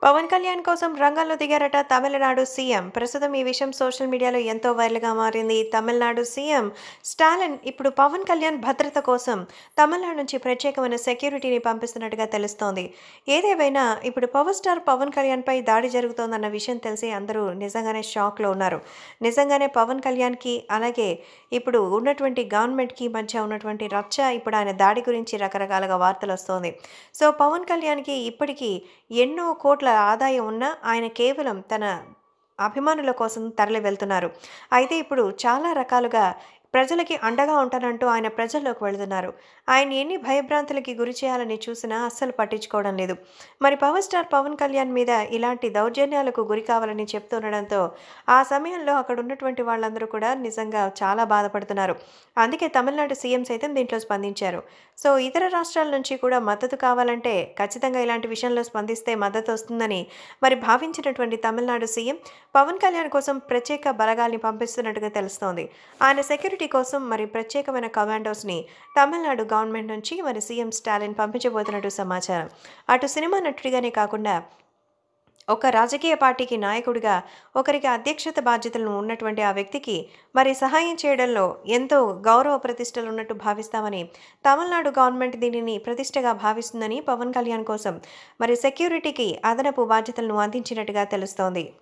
పవన్ కళ్యాణ్ కోసం రంగంలో దిగారట తమిళనాడు సీఎం ప్రస్తుతం ఈ విషయం సోషల్ మీడియాలో ఎంతో వైరల్గా మారింది తమిళనాడు సీఎం స్టాలిన్ ఇప్పుడు పవన్ కళ్యాణ్ భద్రత కోసం తమిళనాడు నుంచి ప్రత్యేకమైన సెక్యూరిటీని పంపిస్తున్నట్టుగా తెలుస్తోంది ఏదేమైనా ఇప్పుడు పవర్ స్టార్ పవన్ కళ్యాణ్పై దాడి జరుగుతోందన్న విషయం తెలిసి అందరూ నిజంగానే షాక్లో ఉన్నారు నిజంగానే పవన్ కళ్యాణ్కి అలాగే ఇప్పుడు ఉన్నటువంటి గవర్నమెంట్కి మధ్య ఉన్నటువంటి రచ్చ ఇప్పుడు ఆయన దాడి గురించి రకరకాలుగా వార్తలు వస్తోంది సో పవన్ కళ్యాణ్కి ఇప్పటికీ ఎన్నో కోట్ల ఆదాయం ఉన్నా ఆయన కేవలం తన అభిమానుల కోసం తరలి వెళ్తున్నారు అయితే ఇప్పుడు చాలా రకాలుగా ప్రజలకి అండగా ఉంటానంటూ ఆయన ప్రజల్లోకి వెళుతున్నారు ఆయన ఎన్ని భయభ్రాంతులకి గురి చేయాలని చూసినా అస్సలు పట్టించుకోవడం లేదు మరి పవర్ స్టార్ పవన్ కళ్యాణ్ మీద ఇలాంటి దౌర్జన్యాలకు గురి కావాలని చెప్తుండడంతో ఆ సమయంలో అక్కడ ఉన్నటువంటి వాళ్ళందరూ కూడా నిజంగా చాలా బాధపడుతున్నారు అందుకే తమిళనాడు సీఎం సైతం దీంట్లో స్పందించారు సో ఇతర రాష్ట్రాల నుంచి కూడా మద్దతు కావాలంటే ఖచ్చితంగా ఇలాంటి విషయంలో స్పందిస్తే మద్దతు వస్తుందని మరి భావించినటువంటి తమిళనాడు సీఎం పవన్ కళ్యాణ్ కోసం ప్రత్యేక బలగాల్ని పంపిస్తున్నట్టుగా తెలుస్తోంది ఆయన సెక్యూరిటీ కోసం మరి ప్రత్యేకమైన కమాండోస్ని తమిళనాడు గవర్నమెంట్ నుంచి మరి సీఎం స్టాలిన్ పంపించబోతున్నట్టు సమాచారం అటు సినిమా నటుడిగానే కాకుండా ఒక రాజకీయ పార్టీకి నాయకుడిగా ఒకరికి అధ్యక్షత బాధ్యతలను ఉన్నటువంటి ఆ వ్యక్తికి మరి సహాయం చేయడంలో ఎంతో గౌరవ ప్రతిష్టలు ఉన్నట్టు భావిస్తామని తమిళనాడు గవర్నమెంట్ దీనిని ప్రతిష్టగా భావిస్తుందని పవన్ కళ్యాణ్ కోసం మరి సెక్యూరిటీకి అదనపు బాధ్యతలను అందించినట్టుగా తెలుస్తోంది